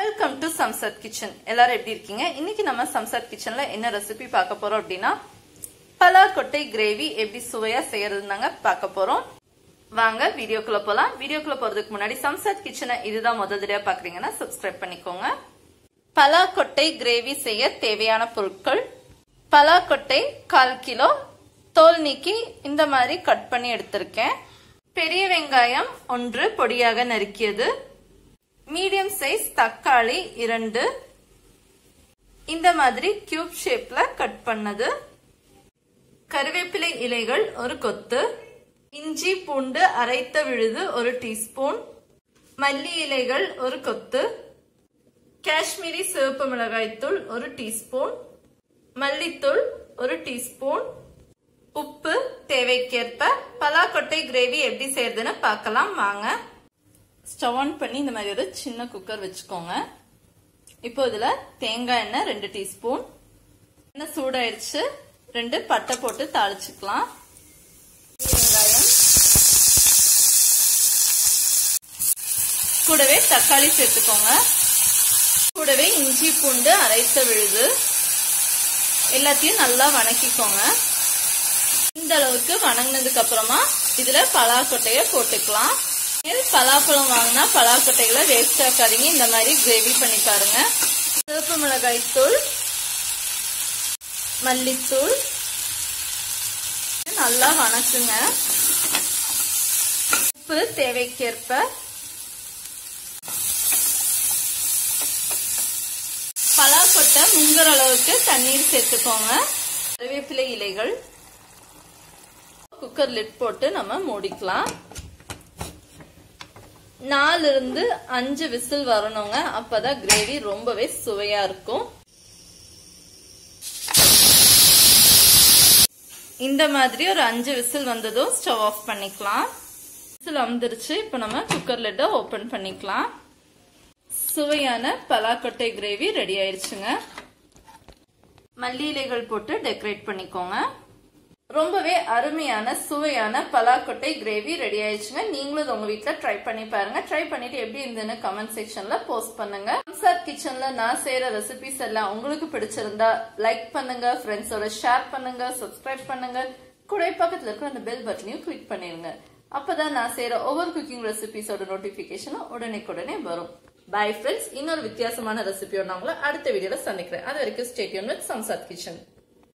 welcome to சம்சத் kitchen எல்லாரும் எப்படி இருக்கீங்க இன்னைக்கு நம்ம சம்சத் கிச்சன்ல என்ன ரெசிபி பார்க்க போறோம் அப்படின்னா பலாக்கொட்டை கிரேவி எப்படி சுவையா செய்யறதுனாங்க பார்க்க போறோம் வாங்க வீடியோக்குள்ள போலாம் வீடியோக்குள்ள போறதுக்கு முன்னாடி சம்சத் கிச்சனை இதுதான் முதல் தடவை பாக்குறீங்கன்னா சப்ஸ்கிரைப் பண்ணிக்கோங்க பலாக்கொட்டை கிரேவி செய்ய தேவையான பொருட்கள் பலாக்கொட்டை கால் கிலோ தோல் நீக்கி இந்த மாதிரி கட் பண்ணி எடுத்திருக்கேன் பெரிய வெங்காயம் ஒன்று பொடியாக நறுக்கியது மீடியம் சைஸ் தக்காளி இரண்டு இந்த மாதிரி கியூப் ஷேப்ல கட் பண்ணது கருவேப்பிலை இலைகள் ஒரு கொத்து இஞ்சி பூண்டு அரைத்த விழுது ஒரு டீஸ்பூன் மல்லி இலைகள் ஒரு கொத்து காஷ்மீரி சிவப்பு மிளகாய்த்தூள் ஒரு டீஸ்பூன் மல்லித்தூள் ஒரு டீஸ்பூன் உப்பு தேவைக்கேற்ப பலாக்கொட்டை கிரேவி எப்படி செய்யறதுன்னு பார்க்கலாம் வாங்க ஸ்டவ் ஆன் பண்ணி இந்த மாதிரி ஒரு சின்ன குக்கர் வச்சுக்கோங்க இப்போ இதுல தேங்காய் எண்ணெய் ரெண்டு டீஸ்பூன் எண்ணெய் சூடாயிருச்சு ரெண்டு பட்டை போட்டு தாளிச்சுக்கலாம் வெங்காயம் கூடவே தக்காளி சேர்த்துக்கோங்க கூடவே இஞ்சி பூண்டு அரைத்த விழுது எல்லாத்தையும் நல்லா வணக்கிக்கோங்க இந்த அளவுக்கு வணங்கினதுக்கு அப்புறமா இதுல பலாக்கொட்டைய போட்டுக்கலாம் பலாப்பழம் வாங்கினா பலாக்கொட்டைகளை வேஸ்ட் ஆக்காதீங்க இந்த மாதிரி கிரேவி பண்ணி பாருங்க சிவப்பு மிளகாய் தூள் மல்லித்தூள் நல்லா வணக்குங்க உப்பு தேவைக்கேற்ப பலாக்கொட்டை முங்குற அளவுக்கு தண்ணீர் சேர்த்துக்கோங்க கருவேப்பிலை இலைகள் குக்கர் லிட் போட்டு நம்ம மூடிக்கலாம் நாலுல இருந்து அஞ்சு விசில் வரணுங்க அப்பதான் கிரேவி ரொம்பவே சுவையா இருக்கும் இந்த மாதிரி ஒரு அஞ்சு விசில் வந்ததும் ஸ்டவ் ஆஃப் பண்ணிக்கலாம் விசில் அமுந்துருச்சு இப்போ நம்ம குக்கர் லிட்டை ஓபன் பண்ணிக்கலாம் சுவையான பலாக்கொட்டை கிரேவி ரெடி ஆயிருச்சுங்க மல்லி இலைகள் போட்டு டெக்கரேட் பண்ணிக்கோங்க ரொம்பவே அருமையான சுவையான பலாக்கொட்டை கிரேவி ரெடி ஆயிடுச்சுங்க நீங்களும் உங்க வீட்டுல ட்ரை பண்ணி பாருங்க ட்ரை பண்ணிட்டு எப்படி இருந்ததுன்னு கமெண்ட் செக்ஷன்ல போஸ்ட் பண்ணுங்க சார் கிச்சன்ல நான் செய்யற ரெசிபிஸ் எல்லாம் உங்களுக்கு பிடிச்சிருந்தா லைக் பண்ணுங்க ஃப்ரெண்ட்ஸோட ஷேர் பண்ணுங்க சப்ஸ்கிரைப் பண்ணுங்க கூட பக்கத்துல இருக்கிற அந்த பெல் பட்டனையும் கிளிக் பண்ணிருங்க அப்பதான் நான் செய்யற ஒவ்வொரு குக்கிங் ரெசிபிஸோட நோட்டிபிகேஷனும் உடனே வரும் பை ஃப்ரெண்ட்ஸ் இன்னொரு வித்தியாசமான ரெசிபியோட நான் உங்களை அடுத்த வீடியோல சந்திக்கிறேன் அது வரைக்கும் ஸ்டேடியம் வித் சம்சாத் கிச்சன்